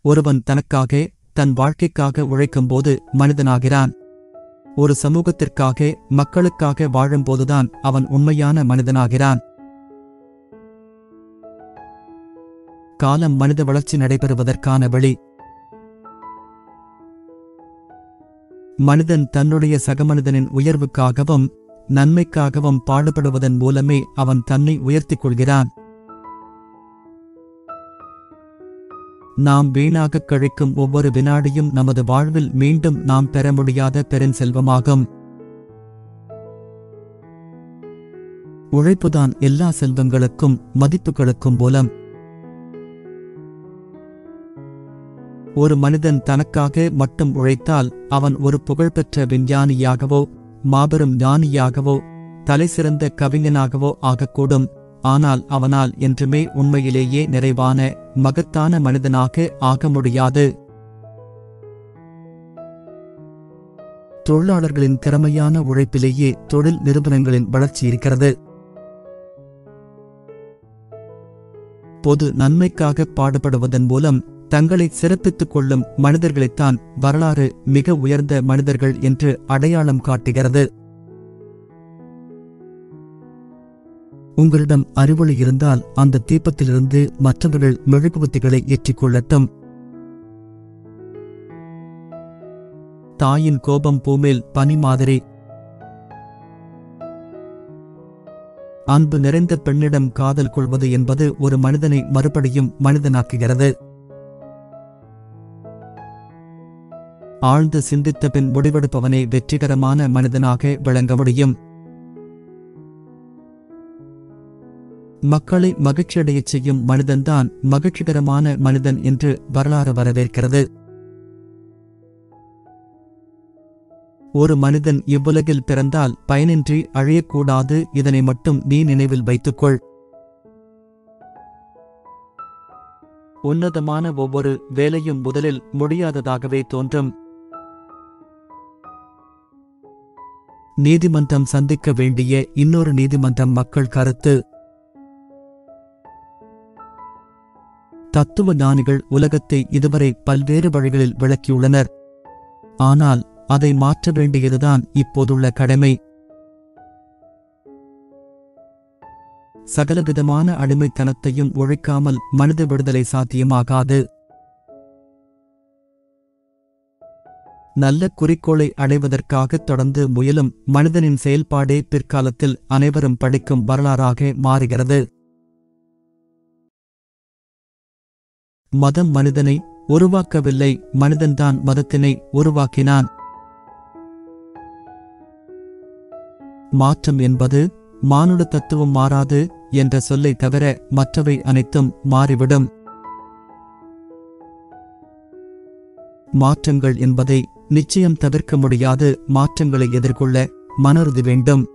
ஒருவன் தனக்காக தன் வாழ்க்கைக்காக உழைக்கும்போது மனிதனாகிறான் ஒரு சமூகத்திற்காக மக்களுக்காக வாழும்போதுதான் அவன் உண்மையான மனிதனாகிறான் காலம் மனித வளர்ச்சி நடைபெறுவதற்கான வழி மனிதன் தன்னுடைய சகமனிதனின் உயர்வுக்காகவும் நன்மைக்காகவும் பாடுபடுவதன் மூலமே அவன் தன்னை உயர்த்திக் கொள்கிறான் நாம் வீணாகக் கழிக்கும் ஒவ்வொரு வினாடியும் நமது வாழ்வில் மீண்டும் நாம் பெற முடியாத பெருஞ்செல்வமாகும் உழைப்புதான் எல்லா செல்வங்களுக்கும் மதிப்புகளுக்கும் மூலம் ஒரு மனிதன் தனக்காக மட்டும் உழைத்தால் அவன் ஒரு புகழ்பெற்ற விஞ்ஞானியாகவோ மாபெரும் ஞானியாகவோ தலைசிறந்த கவிஞனாகவோ ஆகக்கூடும் ஆனால் அவனால் என்றுமே உண்மையிலேயே நிறைவான மகத்தான மனிதனாக ஆக முடியாது தொழிலாளர்களின் திறமையான உழைப்பிலேயே தொழில் நிறுவனங்களின் வளர்ச்சி இருக்கிறது பொது நன்மைக்காக பாடுபடுவதன் மூலம் தங்களை சிறப்பித்துக் கொள்ளும் மனிதர்களைத்தான் வரலாறு மிக உயர்ந்த மனிதர்கள் என்று அடையாளம் காட்டுகிறது உங்களிடம் அறிவொளி இருந்தால் அந்த தீபத்திலிருந்து மற்றவர்கள் மெழுகுவத்திகளை ஏற்றிக் கொள்ளட்டும் தாயின் கோபம் பூமேல் பனி மாதிரி அன்பு நிறைந்த பெண்ணிடம் காதல் கொள்வது என்பது ஒரு மனிதனை மறுபடியும் மனிதனாக்குகிறது ஆழ்ந்து சிந்தித்த பின் முடிவெடுப்பவனே வெற்றிகரமான மனிதனாக விளங்க முடியும் மக்களை மகிழ்ச்சியடையச் செய்யும் மனிதன்தான் மகிழ்ச்சிகரமான மனிதன் என்று வரலாறு வரவேற்கிறது ஒரு மனிதன் இவ்வுலகில் பிறந்தால் பயனின்றி அழியக்கூடாது இதனை மட்டும் நீ நினைவில் வைத்துக்கொள் உன்னதமான ஒவ்வொரு வேலையும் முதலில் முடியாததாகவே தோன்றும் நீதிமன்றம் சந்திக்க வேண்டிய இன்னொரு நீதிமன்றம் மக்கள் கருத்து தத்துவ ஞானிகள் உலகத்தை இதுவரை பல்வேறு வழிகளில் விளக்கியுள்ளனர் ஆனால் அதை மாற்ற வேண்டியதுதான் இப்போதுள்ள கடமை சகலவிதமான அடிமைத்தனத்தையும் ஒழிக்காமல் மனித விடுதலை சாத்தியமாகாது நல்ல குறிக்கோளை அடைவதற்காக தொடர்ந்து முயலும் மனிதனின் செயல்பாடே பிற்காலத்தில் அனைவரும் படிக்கும் வரலாறாக மாறுகிறது மதம் மனிதனை உருவாக்கவில்லை மனிதன்தான் மதத்தினை உருவாக்கினான் மாற்றம் என்பது மானுட தத்துவம் மாறாது என்ற சொல்லை தவிர மற்றவை அனைத்தும் மாறிவிடும் மாற்றங்கள் என்பதை நிச்சயம் தவிர்க்க முடியாது மாற்றங்களை எதிர்கொள்ள மனறுதி வேண்டும்